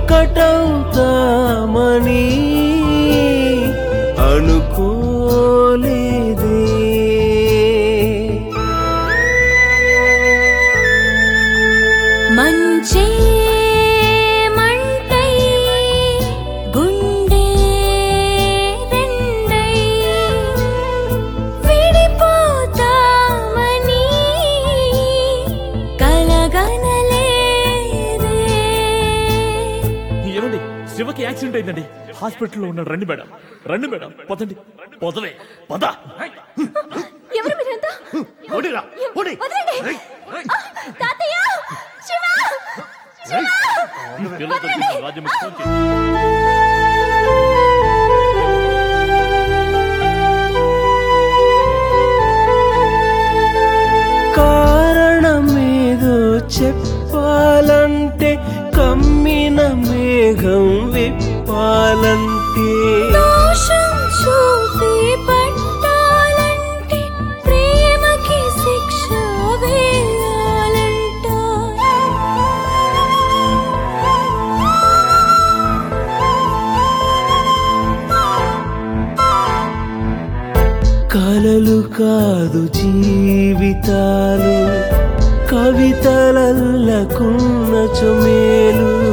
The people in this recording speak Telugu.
ఒకటవుతామని అనుకోలేదే మంచే మంటై గుండె రెండై విడిపోతామని కలగనలేదే ఏమండి శివకి యాక్సిడెంట్ అయిందండి హాస్పిటల్లో ఉన్నాడు రండి మేడం రండి మేడం పదండి పొదవే పద ఎవరు మీరంతా ఓడిరా ఓడి వదలండి తాతయ్య శివ పిల్లలతో తిరిగి రాజ్యం ఫోన్ చేయి. కారణమేదో చెప్పాలంటే కమ్మిన మేఘం విప్పాలంటే దోషం చూపి పట్టాలంటే ప్రేమకి శిక్ష వేయాలంట కలలు కాదు జీవితాలు కవితలల్లకున్న చమేలు